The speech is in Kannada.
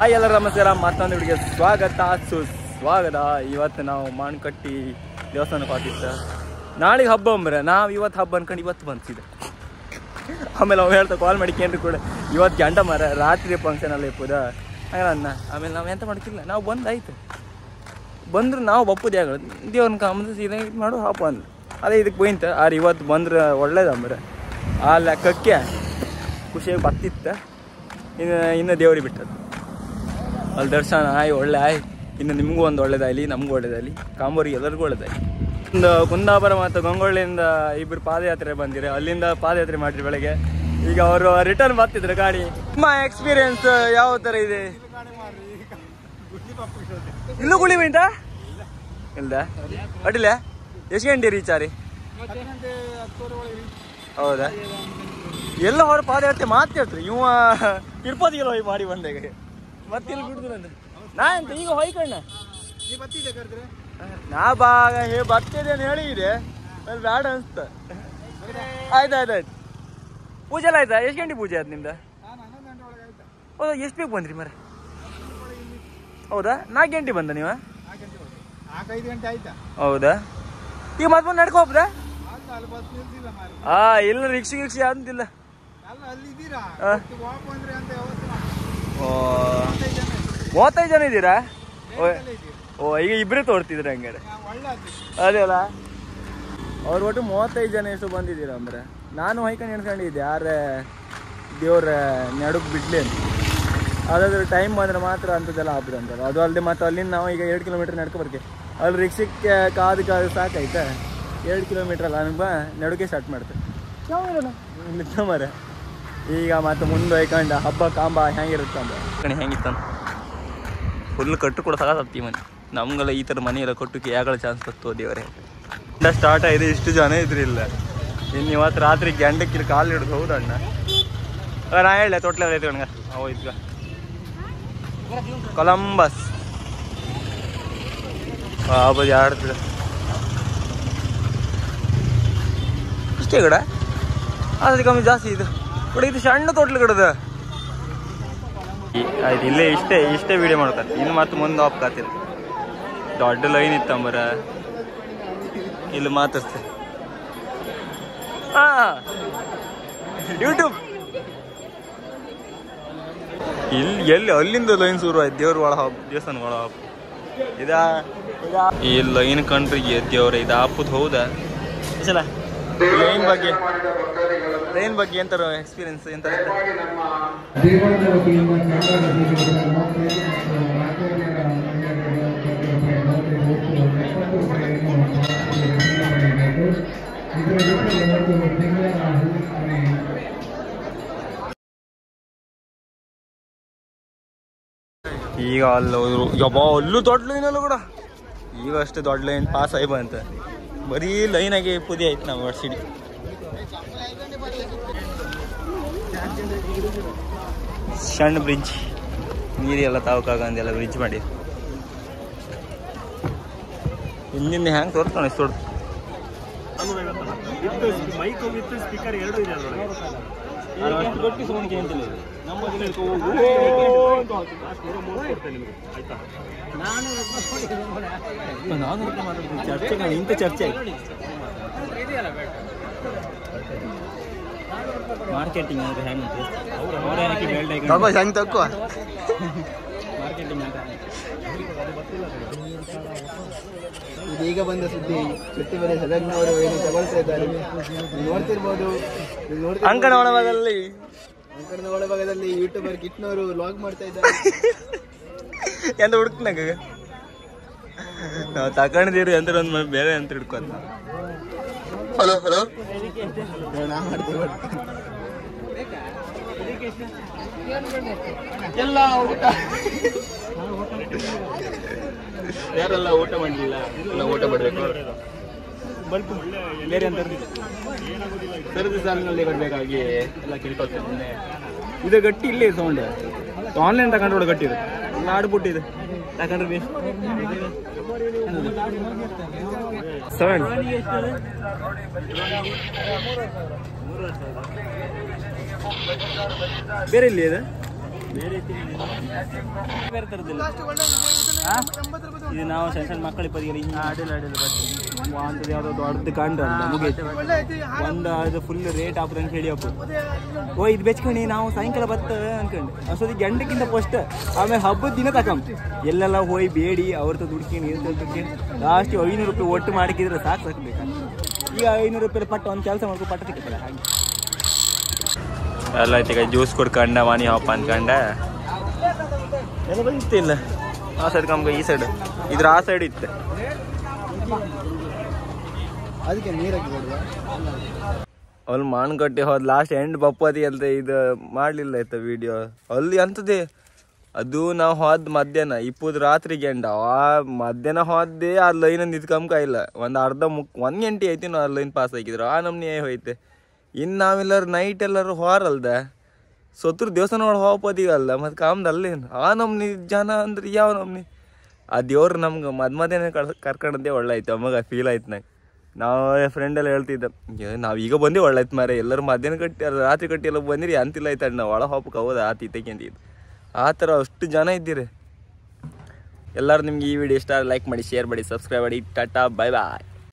ಹಾಯ್ ಎಲ್ಲರೂ ನಮಸ್ಕಾರ ಮತ್ತೊಂದು ವಿಡಿಗೆ ಸ್ವಾಗತ ಸುಸ್ವಾಗತ ಇವತ್ತು ನಾವು ಮಾಣ್ಕಟ್ಟಿ ದೇವಸ್ಥಾನಕ್ಕೆ ಹೋಗಿದ್ದ ನಾಳೆಗೆ ಹಬ್ಬ ಅಂಬ್ರೆ ನಾವು ಇವತ್ತು ಹಬ್ಬ ಅನ್ಕೊಂಡು ಇವತ್ತು ಬಂತಿದ್ದೆ ಆಮೇಲೆ ಅವ್ನು ಹೇಳ್ತಾ ಕಾಲ್ ಮಾಡಿ ಕೇಂದ್ರ ಕೂಡ ಇವತ್ತು ಗಂಟ ಮರ ರಾತ್ರಿ ಫಂಕ್ಷನ್ ಎಲ್ಲ ಇಪ್ಪದ ಹಂಗ ಅನ್ನ ಆಮೇಲೆ ನಾವು ಎಂತ ಮಾಡ್ತಿಲ್ಲ ನಾವು ಬಂದಾಯ್ತು ಬಂದ್ರೆ ನಾವು ಬಪ್ಪುದು ಯಾಗ ದೇವ್ರನ್ನ ಕಾಮದ ಸೀದಾ ಇದು ಮಾಡು ಹಬ್ಬ ಅಂದ್ ಅದೇ ಇದಕ್ಕೆ ಹೋಯ್ತ ಆದ್ರೆ ಇವತ್ತು ಬಂದ್ರೆ ಒಳ್ಳೇದಂಬ್ರೆ ಆ ಲೆಕ್ಕಕ್ಕೆ ಖುಷಿಯಾಗಿ ಬತ್ತಿತ್ತ ಇನ್ನು ಇನ್ನು ದೇವ್ರಿಗೆ ಬಿಟ್ಟದ್ದು ಅಲ್ಲಿ ದರ್ಶನ ಆಯ್ ಒಳ್ಳೆ ಆಯ್ ಇನ್ನು ನಿಮಗೂ ಒಂದು ಒಳ್ಳೇದಾಗಲಿ ನಮಗೂ ಒಳ್ಳೇದಾಗಲಿ ಕಾಂಬೋರಿಗೆ ಎಲ್ಲರಿಗೂ ಒಳ್ಳೇದಾಗಲಿ ಒಂದು ಕುಂದಾಪುರ ಮತ್ತು ಗಂಗೊಳ್ಳಿಯಿಂದ ಇಬ್ಬರು ಪಾದಯಾತ್ರೆ ಬಂದಿರಿ ಅಲ್ಲಿಂದ ಪಾದಯಾತ್ರೆ ಮಾಡಿರಿ ಬೆಳಗ್ಗೆ ಈಗ ಅವರು ರಿಟರ್ನ್ ಬರ್ತಿದ್ರು ಗಾಡಿ ನಿಮ್ಮ ಎಕ್ಸ್ಪೀರಿಯನ್ಸ್ ಯಾವ ಥರ ಇದೆ ಇಲ್ಲೂ ಗುಳಿ ಬೈಂತ ಇಲ್ದ ಅಡ್ಡಿಲ್ಲ ಎಷ್ಟು ಗಂಟೆ ರೀಚ್ ಆರಿ ಹೌದಾ ಎಲ್ಲ ಹೊರ ಪಾದಯಾತ್ರೆ ಮಾತಾಡ್ತಾರೆ ಇವ ತಿರುಪತಿಗೆಲ್ಲ ಹೋಗಿ ಮಾಡಿ ಬಂದಾಗ ಮತ್ತೆ ಇಲ್ಲಿ ಬಿಡುದಿಲ್ಲ ನಾ ಅಂತ ಈಗ ಹೊಯ್ಕಣ್ಣ ನಾ ಬಾಗ ಹೇ ಬರ್ತಿದೆ ಅಂತ ಹೇಳಿದೆ ಅಲ್ಲಿ ಬ್ಯಾಡ ಅನ್ಸ್ತ ಆಯ್ತು ಆಯ್ತು ಆಯ್ತು ಪೂಜೆ ಎಲ್ಲ ಆಯ್ತಾ ಎಷ್ಟು ಗಂಟೆ ಪೂಜೆ ಆಯ್ತು ನಿಮ್ದು ಹೌದಾ ಎಷ್ಟು ಬೇಕು ಬಂದ್ರಿ ಮರ ಹೌದಾ ನಾಲ್ಕು ಗಂಟೆ ಬಂದ ನೀವು ನಾಲ್ಕೈದು ಗಂಟೆ ಆಯ್ತಾ ಹೌದಾ ಈಗ ಮತ್ತೆ ಬಂದು ನಡ್ಕೊ ಹೋಗ್ದಾ ಅಲ್ಲ ಅಲ್ಲಿ ಬಸ್ ನಿಲ್ಸಿಲ್ಲ ಮಾರಿ ಆ ಇಲ್ಲ ರಿಕ್ಷಿ ಗಿಕ್ಷಿ ಅಂತಿಲ್ಲ ಅಲ್ಲ ಅಲ್ಲಿದ್ದೀರಾ ಆ. ವಾಕ್ ಬಂದ್ರೆ ಅಂತ ಯಾವತ್ತು ಮಾಡಿ. ಓ ಮೂವತ್ತೈದು ಜನ ಇದ್ದೀವಿ. ಮೂವತ್ತೈದು ಜನ ಇದ್ದೀರಾ ಓ ಅಲ್ಲೇ ಇದ್ದೀವಿ. ಓ ಈಗ ಇಬ್ಬರೇ ತೋರ್ತಿದ್ರೆ ಹಂಗಾರೆ ಆ, ಒಳ್ಳೆ ಆಯ್ತು. ಅದೇ ಅಲ್ಲ ಅವ್ರ ಒಟ್ಟು ಮೂವತ್ತೈದು ಜನ ಎಷ್ಟು ಬಂದಿದ್ದೀರ ಅಂದ್ರೆ ನಾನು ಹೊಯ್ಕೊಂಡು ಎಣ್ಕೊಂಡಿದ್ದೆ ಯಾರೇ ದೇವ್ರ ನಡುಕ್ ಬಿಡ್ಲಿ ಅಂತ ಅದಾದ್ರೆ ಟೈಮ್ ಬಂದ್ರೆ ಮಾತ್ರ ಅಂಥದ್ದೆಲ್ಲ ಹಬ್ಬದ ಅಂತಾರೆ ಅದು ಅಲ್ಲದೆ ಮತ್ತು ಅಲ್ಲಿಂದ ನಾವು ಈಗ ಎರಡು ಕಿಲೋಮೀಟ್ರ್ ನಡ್ಕೊ ಬರ್ಕೆ ಅಲ್ಲಿ ರಿಕ್ಷಕ್ಕೆ ಕಾದು ಕಾದು ಸಾಕಾಯ್ತಾ ಎರಡು ಕಿಲೋಮೀಟ್ರ್ ಅಲ್ಲ ಅನುಭವ ನಡುಕೆ ಸ್ಟಾರ್ಟ್ ಮಾಡ್ತಾರೆ ಇಲ್ಲಿತ್ತ ಮರ ಈಗ ಮತ್ತೆ ಮುಂದೆ ಹೊಯ್ಕೊಂಡು ಹಬ್ಬ ಕಾಂಬ ಹೆಂಗಿರುತ್ತೆ ಅಂಬ ಕಣಿ ಹೆಂಗಿತ್ತಂತ ಫುಲ್ ಕಟ್ಟು ಕೂಡ ಸಾಕತ್ತಿ ಮನೆ ನಮ್ಗೆಲ್ಲ ಈ ಥರ ಮನೆ ಎಲ್ಲ ಕೊಟ್ಟಕ್ಕೆ ಯಾಗಳ ಚಾನ್ಸ್ ಬತ್ತು ದೇವರೇ ಇಂದ ಸ್ಟಾರ್ಟ್ ಆಗಿದೆ ಇಷ್ಟು ಜನ ಇದ್ರಿಲ್ಲ ಇನ್ನು ಇವತ್ತು ರಾತ್ರಿ ಗಂಡಕ್ಕೆ ಇಲ್ಲಿ ಕಾಲು ಹಿಡಿದು ಹೌದಣ್ಣ ಆ, ನಾ ಹೇಳ ತೊಟ್ಲ ಐತೆ ಕಣ್ಗ ಅವ ಇದ್ಗ ಕೊಲಂಬಸ್ ಬಾಬು ಆಡ್ತಿದ ಇಷ್ಟೇ ಕಡ ಅದು ಕಮ್ಮಿ ಜಾಸ್ತಿ ಇದು ಕೂಡ ಇದು ಸಣ್ಣ ತೊಟ್ಲು ಕಡದ ಆಯ್ತು ಇಲ್ಲೇ ಇಷ್ಟೇ ಇಷ್ಟೇ ವಿಡಿಯೋ ಮಾಡ್ತಾರೆ ಇನ್ನು ಮತ್ತೆ ಮುಂದೆ ಹೋಗ್ಕಾತಿಲ್ಲ ದೊಡ್ಡ ಲೈನ್ ಇತ್ತಂಬರ ಇಲ್ಲಿ ಮಾತಾಡ್ತೆ ಹಾ ಯೂಟ್ಯೂಬ್ ಇಲ್ಲಿ ಎಲ್ಲಿ ಅಲ್ಲಿಂದ ಲೈನ್ ಶುರು ಆಯ್ತು ದೇವ್ರ ಒಳ ಹಬ್ಬ ದೇವಸ್ಥಾನ ಒಳ ಹಬ್ಬ ಇದಾ ಇದಾ ಈ ಲೈನ್ ಕಂಡ್ರೆ ದೇವ್ರ ಇದು ಹಬ್ಬದ ಹೌದಾ ಚಲ ಲೈನ್ ಬಗ್ಗೆ ಲೈನ್ ಬಗ್ಗೆ ಎಂತಾರ ಎಕ್ಸ್ಪೀರಿಯನ್ಸ್ ಎಂತ ದೇವಾಲಯದ ವತಿಯಿಂದ ಕನ್ನಡ ರಾಜ್ಯೋತ್ಸವದ ಮೂವತ್ತೈದು ಮತ್ತು ರಾಜ್ಯೋತ್ಸವದ ಮೂವತ್ತೈದು ಒಟ್ಟು ಎಪ್ಪತ್ತು ರೂಪಾಯಿಯನ್ನು ಮಾಡಲಾಯಿತು. ಇದರ ಜೊತೆಗೆ ಒಂದು ತಿಂಗಳ ಹೂವಿನ ಈಗ ಅಲ್ಲಿ ಹೋದ್ರು ಯಬ್ಬ ಅಲ್ಲೂ ದೊಡ್ಡ ಲೈನ್ ಅಲ್ಲ ಕೂಡ ಈಗ ಅಷ್ಟೇ ದೊಡ್ಡ ಲೈನ್ ಪಾಸ್ ಆಗಿ ಬಂತ ಬರೀ ಲೈನ್ ಆಗಿ ಪುದಿ ಆಯ್ತು ನಾವು ವರ್ಷಿಡಿ ಸಣ್ಣ ಬ್ರಿಡ್ಜ್ ನೀರೆಲ್ಲ ತಾವಕ್ಕಾಗಂದೆಲ್ಲ ಬ್ರಿಡ್ಜ್ ಮಾಡಿ ಹಿಂದಿಂದ ಹೆಂಗೆ ತೋರ್ತಾನೆ ಇಷ್ಟು ದೊಡ್ಡ ಮೈಕ್ ವಿತ್ ಸ್ಪೀಕರ್ ಎರಡು ಇದೆ ಅದರೊಳಗೆ ಗಟ್ಟಿ ಸೌಂಡ್ ಕೇಳ್ತಿಲ್ಲ ಆಯ್ತಾ ನಾನು ಚರ್ಚೆ ಇಂಥ ಚರ್ಚೆ ಮಾರ್ಕೆಟಿಂಗ್ ಅಂದ್ರೆ ಹೆಂಗೆ ಅವರೇ ಹಾಕಿ ಬೆಲ್ಡ್ ಹೆಂಗ್ ತಕ್ಕೋ ಮಾರ್ಕೆಟಿಂಗ್ ಅಂತ ಇದೀಗ ಬಂದ ಸುದ್ದಿ ಚುಟ್ಟಿಬೆಲೆ ಸದಗ್ನವರು ಏನು ತಗೊಳ್ತಾ ಇದ್ದಾರೆ ನೀವು ನೋಡ್ತಿರ್ಬೋದು ನೀವು ನೋಡ್ತಿರ್ಬೋದು. ಅಂಕಣ ಒಳಭಾಗದಲ್ಲಿ ಅಂಕಣದ ಒಳಭಾಗದಲ್ಲಿ ಯೂಟ್ಯೂಬರ್ ಕಿಟ್ನವರು ಲಾಗ್ ಮಾಡ್ತಾ ಇದ್ದಾರೆ ಎಂತ ಹುಡುಕ್ನಾಗ ನಾವು ತಗೊಂಡಿದ್ದೀರಿ ಅಂತ ಒಂದು ಬೇರೆ ಅಂತ ಹಿಡ್ಕೊಂತ ಹಲೋ ಹಲೋ ನಾ ಮಾಡ್ತೀವಿ ಎಲ್ಲ ಊಟ ಯಾರೆಲ್ಲ ಊಟ ಮಾಡಲಿಲ್ಲ ಎಲ್ಲ ಊಟ ಮಾಡಬೇಕು ಬಲ್ಪು ಬೇರೆ ಅಂತ ಸರದಿ ಸಾಲಿನಲ್ಲಿ ಬರಬೇಕಾಗಿ ಎಲ್ಲ ಕೇಳ್ಕೊಳ್ತೇನೆ ಇದು ಗಟ್ಟಿ ಇಲ್ಲೇ ಸೌಂಡ್ ಆನ್ಲೈನ್ ತಗೊಂಡ್ರೆ ಗಟ್ಟಿ ಇದೆ ಎಲ್ಲ ಆಡ್ಬಿಟ್ಟಿದೆ ತಗೊಂಡ್ರೆ ಬೇಸ್ ಸೆವೆನ್ ಬೇರೆ ಇಲ್ಲಿ ಇದೆ ಬೇರೆ ಬೇರೆ ಥರದ್ದಿಲ್ಲ ಹಾ? ಇದು ನಾವು ಸಣ್ಣ ಸಣ್ಣ ಮಕ್ಕಳಿಗೆ ಬದಿಗೆ ಹಿಂಗೆ ಅಡಿಲ್ಲ ಅಡಿಲ್ಲ ಬರ್ತೀವಿ ಒಂದು ಯಾವುದೋ ದೊಡ್ಡದು ಕಂಡು ಮುಗೀತು ಒಂದು ಅದು ಫುಲ್ ರೇಟ್ ಹಾಕ್ದಂಗೆ ಹೇಳಿ ಹಾಕು ಓ ಇದು ಬೆಚ್ಕಣಿ ನಾವು ಸಾಯಂಕಾಲ ಬರ್ತೇವೆ ಅನ್ಕೊಂಡು ಅಷ್ಟೊತ್ತಿಗೆ ಗಂಟೆಕ್ಕಿಂತ ಫಸ್ಟ್ ಆಮೇಲೆ ಹಬ್ಬದ ದಿನ ತಕೊಂಬ ಎಲ್ಲೆಲ್ಲ ಹೋಗಿ ಬೇಡಿ ಅವ್ರದ್ದು ದುಡ್ಕೊಂಡು ಇರ್ತ ದುಡ್ಕೊಂಡು ಲಾಸ್ಟ್ ಐನೂರು ರೂಪಾಯಿ ಒಟ್ಟು ಮಾಡಿಕಿದ್ರೆ ಸಾಕು ಸಾಕಬೇಕು ಈಗ ಐನೂರು ರೂಪಾಯಿ ಪಟ್ಟ ಒಂದು ಕೆಲಸ ಮಾಡ್ಕೊ ಪಟ್ಟ ಸಿಕ್ಕಲ್ಲ ಹಾಗೆ ಎಲ್ಲ ಐತಿ ಈಗ ಜ್ಯೂಸ್ ಕುಡ್ಕಂಡ ವಾಣಿ ಹಪ್ಪ ಅನ್ಕಂಡ ಎಲ್ಲ ಬಂದಿತ್ತಿಲ್ಲ ಆ ಸೈಡ್ ಕಮ್ಗ ಈ ಸೈಡ್ ಇದ್ರ ಆ ಸೈಡ್ ಇತ್ತು ಅದಕ್ಕೆ ನೀರಾಗಿ ಕೊಡುವ ಅಲ್ಲಿ ಮಾನ್ಕಟ್ಟೆ ಹೋದ್ ಲಾಸ್ಟ್ ಎಂಡ್ ಬಪ್ಪತಿ ಅಂತ ಇದು ಮಾಡ್ಲಿಲ್ಲ ಆಯ್ತಾ ವಿಡಿಯೋ ಅಲ್ಲಿ ಅಂತದೇ ಅದು ನಾವು ಹೋದ್ ಮಧ್ಯಾಹ್ನ ಇಪ್ಪತ್ತು ರಾತ್ರಿಗೆ ಎಂಡ ಆ ಮಧ್ಯಾಹ್ನ ಹೋದ್ದೆ ಆ ಲೈನ್ ನಿಂತ್ಕೊಂಬ ಇಲ್ಲ ಒಂದು ಅರ್ಧ ಮುಕ್ ಒಂದು ಗಂಟೆ ಐತಿ ನಾವು ಆ ಲೈನ್ ಪಾಸ್ ಆಗಿದ್ರು ಆ ನಮ್ನಿ ಹೋಯ್ತೆ ಇನ್ನು ನಾವೆಲ್ಲರೂ ನೈಟ್ ಎಲ್ಲರೂ ಹೊರಲ್ದ ಸೊತ್ರ ದೇವಸ್ಥಾನ ಒಳಗೆ ಹೋಗೋದಿಗಲ್ಲ ಮತ್ತು ಕಾಮ್ದು ಅಲ್ಲೇನು ಆ ನಮ್ನಿ ಜನ ಅಂದ್ರೆ ಯಾವ ನಮ್ನಿ ಆ ದೇವ್ರು ನಮ್ಗೆ ಮದ್ ಮಧ್ಯಾಹ್ನ ಕಳ್ ಕರ್ಕೊಂಡಂದೇ ಒಳ್ಳೆ ಆಯ್ತು ಅಮ್ಮಗೆ ಫೀಲ್ ಆಯ್ತು ನಂಗೆ ನಾವು ಫ್ರೆಂಡ್ ಎಲ್ಲ ಹೇಳ್ತಿದ್ದ ಏ, ನಾವ್ ಈಗ ಬಂದೇ ಒಳ್ಳೆ ಆಯ್ತು ಮಾರೆ ಎಲ್ಲರೂ ಮಧ್ಯಾಹ್ನ ಕಟ್ಟಿ ಅಲ್ಲ ರಾತ್ರಿ ಕಟ್ಟಿ ಎಲ್ಲ ಬಂದಿರಿ ಅಂತಿಲ್ಲ ಆಯ್ತು ನಾವು ಒಳ ಹೋಗಕ್ಕೆ ಹೌದು ಆತ ಇದ್ದಕ್ಕಿಂತ ಆ ಥರ ಅಷ್ಟು ಜನ ಇದ್ದೀರಿ ಎಲ್ಲರೂ ನಿಮ್ಗೆ ಈ ವಿಡಿಯೋ ಇಷ್ಟ ಲೈಕ್ ಮಾಡಿ ಶೇರ್ ಮಾಡಿ ಸಬ್ಸ್ಕ್ರೈಬ್ ಮಾಡಿ ಟಾಟಾ ಬಾಯ್ ಬಾಯ್